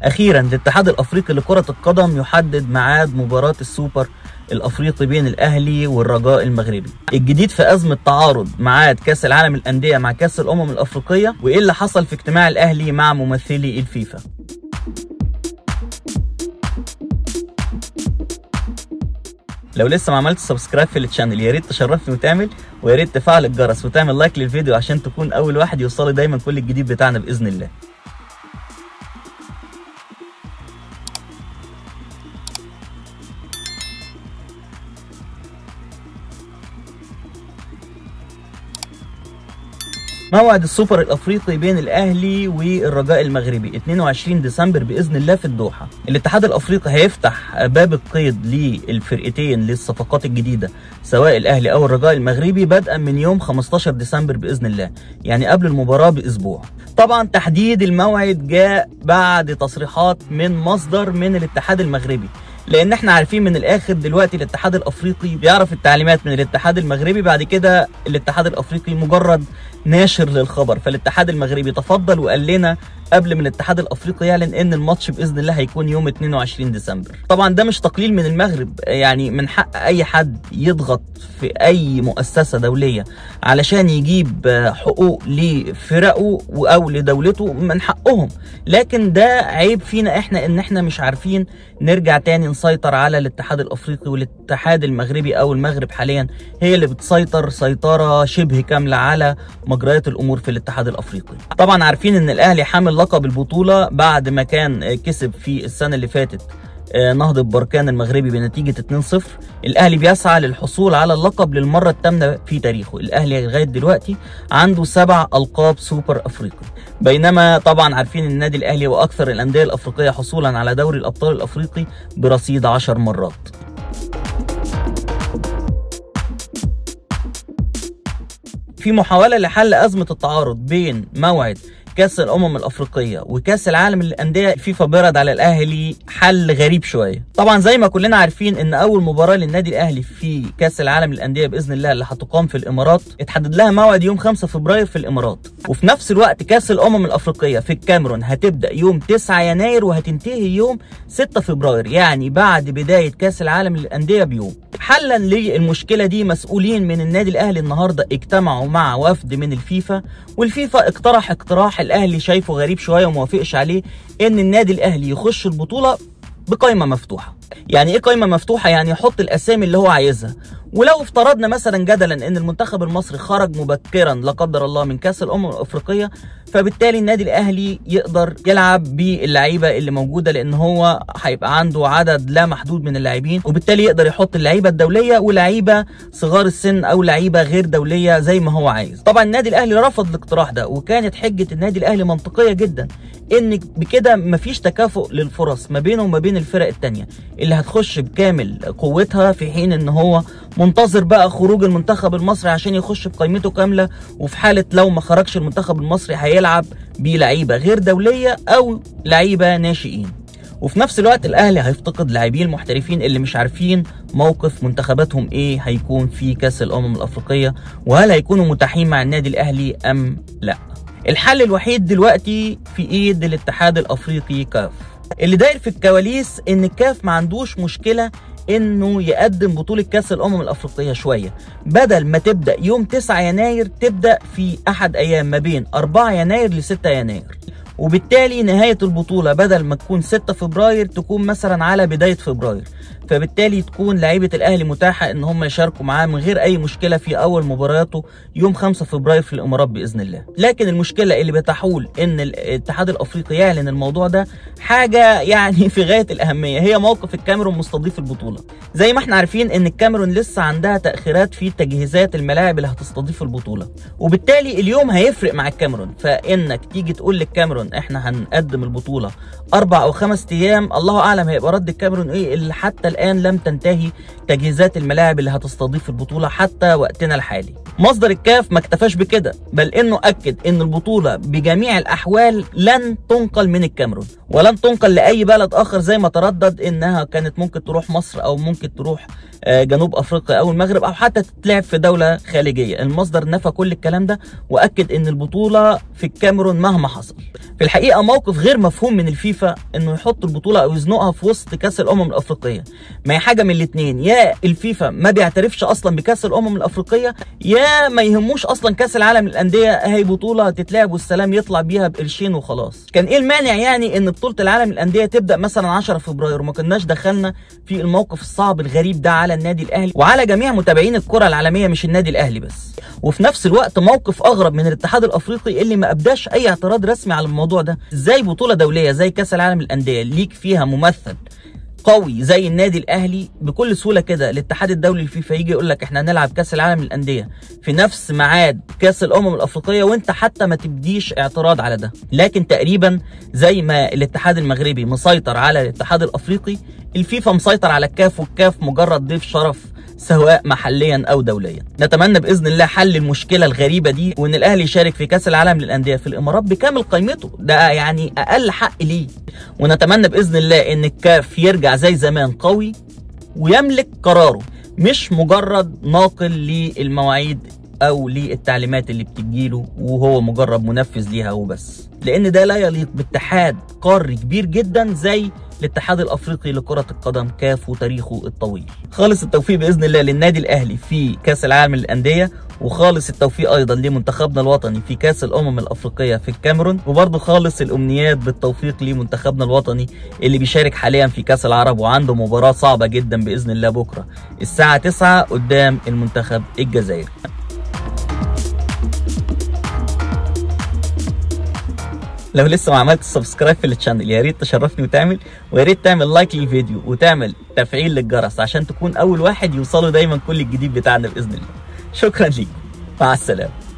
اخيرا الاتحاد الافريقي لكره القدم يحدد ميعاد مباراه السوبر الافريقي بين الاهلي والرجاء المغربي الجديد في ازمه تعارض ميعاد كاس العالم الانديه مع كاس الامم الافريقيه وايه اللي حصل في اجتماع الاهلي مع ممثلي الفيفا لو لسه ما عملتش سبسكرايب في التشانل يا ريت تشرفني وتعمل ويا ريت تفعل الجرس وتعمل لايك للفيديو عشان تكون اول واحد يوصلي دايما كل الجديد بتاعنا باذن الله موعد السوبر الافريقي بين الاهلي والرجاء المغربي 22 ديسمبر باذن الله في الدوحه الاتحاد الافريقي هيفتح باب القيد للفرقتين للصفقات الجديده سواء الاهلي او الرجاء المغربي بدءا من يوم 15 ديسمبر باذن الله يعني قبل المباراه باسبوع طبعا تحديد الموعد جاء بعد تصريحات من مصدر من الاتحاد المغربي لان احنا عارفين من الاخر دلوقتي الاتحاد الافريقي بيعرف التعليمات من الاتحاد المغربي بعد كده الاتحاد الافريقي مجرد ناشر للخبر فالاتحاد المغربي تفضل وقال لنا قبل من الاتحاد الافريقي يعلن ان الماتش باذن الله هيكون يوم 22 ديسمبر طبعا ده مش تقليل من المغرب يعني من حق اي حد يضغط في اي مؤسسه دوليه علشان يجيب حقوق لفرقه او لدولته من حقهم لكن ده عيب فينا احنا ان احنا مش عارفين نرجع تاني نسيطر على الاتحاد الافريقي والاتحاد المغربي او المغرب حاليا هي اللي بتسيطر سيطره شبه كامله على مجريات الامور في الاتحاد الافريقي طبعا عارفين ان الاهلي حامل لقب البطوله بعد ما كان كسب في السنه اللي فاتت نهضة بركان المغربي بنتيجة 2-0 الأهلي بيسعى للحصول على اللقب للمرة الثامنة في تاريخه الأهلي لغاية دلوقتي عنده سبع ألقاب سوبر أفريقي بينما طبعا عارفين النادي الأهلي هو أكثر الأندية الأفريقية حصولا على دوري الأبطال الأفريقي برصيد 10 مرات في محاولة لحل أزمة التعارض بين موعد كاس الامم الافريقيه وكاس العالم للانديه الفيفا برد على الاهلي حل غريب شويه طبعا زي ما كلنا عارفين ان اول مباراه للنادي الاهلي في كاس العالم للانديه باذن الله اللي هتقام في الامارات اتحدد لها موعد يوم 5 فبراير في الامارات وفي نفس الوقت كاس الامم الافريقيه في الكاميرون هتبدا يوم 9 يناير وهتنتهي يوم 6 فبراير يعني بعد بدايه كاس العالم للانديه بيوم حلا للمشكله دي مسؤولين من النادي الاهلي النهارده اجتمعوا مع وفد من الفيفا والفيفا اقترح اقتراح الاهلي شايفه غريب شويه وموافقش عليه ان النادي الاهلي يخش البطوله بقائمه مفتوحه يعني ايه قائمه مفتوحه يعني يحط الاسامي اللي هو عايزها ولو افترضنا مثلا جدلا ان المنتخب المصري خرج مبكرا لا قدر الله من كاس الامم الافريقيه فبالتالي النادي الاهلي يقدر يلعب باللعيبه اللي موجوده لان هو هيبقى عنده عدد لا محدود من اللاعبين وبالتالي يقدر يحط اللعيبه الدوليه ولعيبه صغار السن او لعيبه غير دوليه زي ما هو عايز طبعا النادي الاهلي رفض الاقتراح ده وكانت حجه النادي الاهلي منطقيه جدا ان بكده مفيش تكافؤ للفرص ما بينه وما بين الفرق التانية اللي هتخش بكامل قوتها في حين ان هو منتظر بقى خروج المنتخب المصري عشان يخش بقائمته كامله وفي حاله لو ما خرجش المنتخب المصري هيلعب بلعيبه غير دوليه او لعيبه ناشئين وفي نفس الوقت الاهلي هيفتقد لاعبين المحترفين اللي مش عارفين موقف منتخباتهم ايه هيكون في كاس الامم الافريقيه وهل هيكونوا متاحين مع النادي الاهلي ام لا الحل الوحيد دلوقتي في ايد الاتحاد الافريقي كاف اللي داير في الكواليس ان الكاف ما عندوش مشكله انه يقدم بطوله كاس الامم الافريقيه شويه بدل ما تبدا يوم 9 يناير تبدا في احد ايام ما بين 4 يناير ل 6 يناير وبالتالي نهايه البطوله بدل ما تكون 6 فبراير تكون مثلا على بدايه فبراير فبالتالي تكون لعيبه الاهلي متاحه ان هم يشاركوا معاه من غير اي مشكله في اول مبارياته يوم 5 فبراير في الامارات باذن الله لكن المشكله اللي بتحول ان الاتحاد الافريقي يعلن الموضوع ده حاجه يعني في غايه الاهميه هي موقف الكاميرون مستضيف البطوله زي ما احنا عارفين ان الكاميرون لسه عندها تاخيرات في تجهيزات الملاعب اللي هتستضيف البطوله وبالتالي اليوم هيفرق مع الكاميرون فانك تيجي تقول للكاميرون احنا هنقدم البطوله اربع او خمس ايام الله اعلم هيبقى رد الكاميرون ايه اللي حتى الان لم تنتهي تجهيزات الملاعب اللي هتستضيف البطوله حتى وقتنا الحالي مصدر الكاف ما اكتفاش بكده بل انه اكد ان البطوله بجميع الاحوال لن تنقل من الكاميرون ولن تنقل لاي بلد اخر زي ما تردد انها كانت ممكن تروح مصر او ممكن تروح آه، جنوب افريقيا او المغرب او حتى تتلعب في دوله خارجيه المصدر نفى كل الكلام ده واكد ان البطوله في الكاميرون مهما حصل في الحقيقه موقف غير مفهوم من الفيفا انه يحط البطوله او يزنقها في وسط كاس الامم الافريقيه ما هي حاجه من الاثنين يا الفيفا ما بيعترفش اصلا بكاس الامم الافريقيه يا ما يهموش اصلا كاس العالم للانديه هي بطوله تتلعب والسلام يطلع بيها بقرشين وخلاص كان ايه المانع يعني ان بطوله العالم للانديه تبدا مثلا 10 فبراير وما كناش دخلنا في الموقف الصعب الغريب ده على النادي الاهلي وعلى جميع متابعين الكره العالميه مش النادي الاهلي بس وفي نفس الوقت موقف اغرب من الاتحاد الافريقي اللي ما ابداش اي اعتراض رسمي على الموضوع ده ازاي بطوله دوليه زي كاس العالم للانديه ليك فيها ممثل قوي زي النادي الاهلي بكل سهوله كده الاتحاد الدولي الفيفا يجي يقول لك احنا هنلعب كاس العالم للانديه في نفس ميعاد كاس الامم الافريقيه وانت حتى ما تبديش اعتراض على ده لكن تقريبا زي ما الاتحاد المغربي مسيطر على الاتحاد الافريقي الفيفا مسيطر على الكاف والكاف مجرد ضيف شرف سواء محليا او دوليا نتمنى باذن الله حل المشكله الغريبه دي وان الاهلي يشارك في كاس العالم للانديه في الامارات بكامل قيمته ده يعني اقل حق ليه ونتمنى باذن الله ان الكاف يرجع زي زمان قوي ويملك قراره مش مجرد ناقل للمواعيد او للتعليمات اللي بتجيله وهو مجرد منفذ ليها وبس لان ده لا يليق باتحاد قاري كبير جدا زي الاتحاد الافريقي لكره القدم كاف وتاريخه الطويل خالص التوفيق باذن الله للنادي الاهلي في كاس العالم للانديه وخالص التوفيق ايضا لمنتخبنا الوطني في كاس الامم الافريقيه في الكاميرون وبرضه خالص الامنيات بالتوفيق لمنتخبنا الوطني اللي بيشارك حاليا في كاس العرب وعنده مباراه صعبه جدا باذن الله بكره الساعه 9 قدام المنتخب الجزائري لو لسه ما عملتش سبسكرايب في الشانل يا ريت تشرفني وتعمل ويا ريت تعمل لايك للفيديو وتعمل تفعيل للجرس عشان تكون اول واحد يوصله دايما كل الجديد بتاعنا باذن الله شكرا ليكم مع السلامه